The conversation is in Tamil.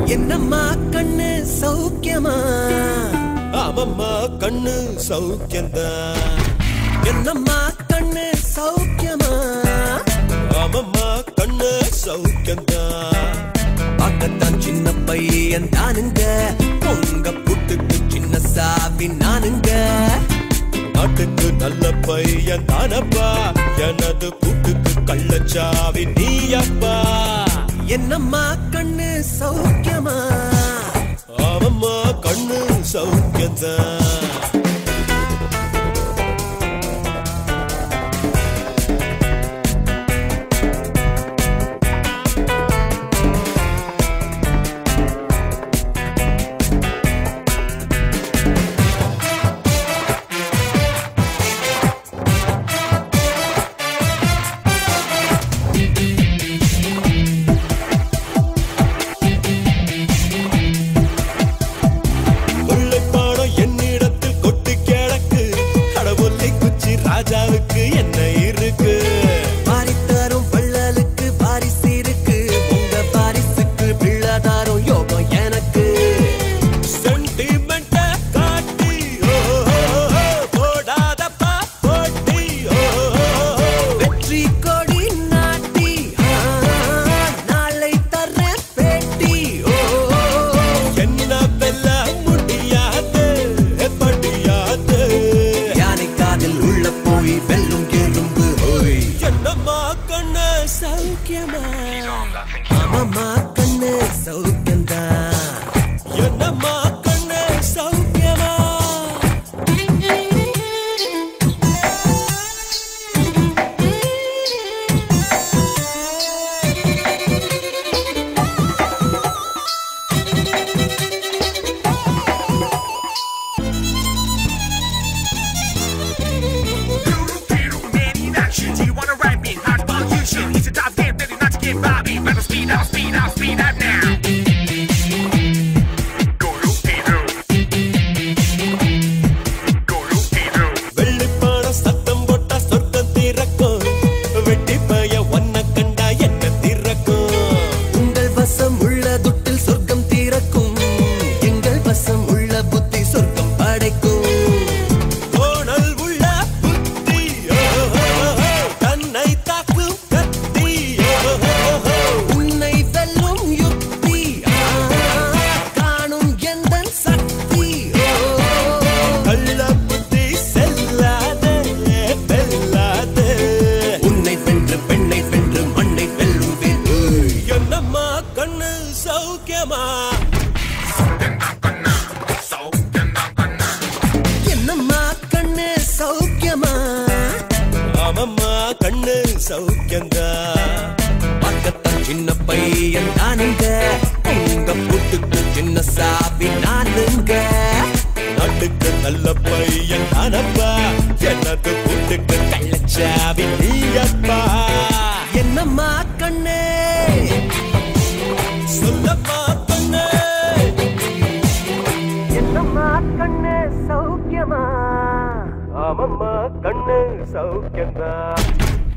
என்னம்மா கண்ணு சௌக்கியமா ஆமம்மா கண்ணு சௌக்கியந்தான் என்னம்மா கண்ணு சௌக்கியமா ஆமம்மா கண்ணு சௌக்கியந்தான் பார்க்கத்தான் சின்ன பையன் தானுங்க உங்க புட்டுக்கு சின்ன சாவி நானுங்க நாட்டுக்கு நல்ல பையன் தானப்பா எனது கூட்டுக்கு கள்ளச்சாவி நீயப்பா என்னம்மா கண்ணு சௌக்கியமா ஆமம்மா கண்ணு சௌக்கியந்தான் கொள்ளைப்பாடம் என்னிடத்தில் கொட்டு கிழக்கு கடவுளை குச்சி ராஜாவுக்கு என்ன இருக்கு பாரித்தாரும் வள்ளலுக்கு பாரிசு இருக்கு உங்க பாரிசுக்கு பிள்ளாதாரும் யோகம் எனக்கு சென்டிமெண்ட காட்டி ஓ, போடாதப்பா போட்டி ஓ, வெற்றி கொடி நாட்டி ஆ, நாளை தர்றேன் பேட்டி ஓ என்ன வெல்ல முடியாது படியாது யானை காதில் உள்ள போய் வெல்லும் எறும்பு ஓய் என்னம்மா கண்ணு சௌக்கியமா ஆமாம்மா கண்ணு சௌக்கியம்தான் என்னம்மா கண்ணு சௌக்கியமா Do you wanna ride me? Hard ball, you should. It's a top game, ready not to get by me. Better speed up, speed up, speed up now. Go loop-de-doo. Go loop-de-doo. வெள்ளிப்பான சத்தம் போட்டா சொர்க்கம் திறக்கும் வெட்டி பய ஒன்ன கண்டா என்ன திறக்கும் உங்கள் வசம் உள்ள துட்டில் சொர்க்கம் தீரக்கும் எங்கள் வசம் உள்ள புத்தி சொர்க்கம் படைக்கும் கோணல் உள்ள புத்தி ஓ, ஓ, ஓ, தன்னை தாக்கும் கத்தி ஓ, ஓ, ஓ, உன்னை வெல்லும் யுக்தி ஆ, காணும் எந்த சக்தி ஓ, கள்ள புத்தி செல்லாதே வெல்லாதே உன்னை வென்று பெண்ணை வென்று மண்ணை வெல்லும் வேறு என்னம்மா கண்ணு சௌக்கியமா என்னம்மா கண்ணு சௌக்கியமா ஆமம்மா கண்ணு சௌக்கியந்தா பக்கத்தான் சின்ன பையன் தானுங்க உங்க புட்டுக்கு சின்ன சாவி நானுங்க நாட்டுக்கு நல்ல பையன் தானப்பா எனது கூட்டுக்கு கள்ளச்சாவி நீயப்பா என்னம்மா கண்ணு சொல்லப்பா கண்ணு என்னம்மா கண்ணு சௌக்கியமா ஆமம்மா கண்ணு சௌக்கியந்தா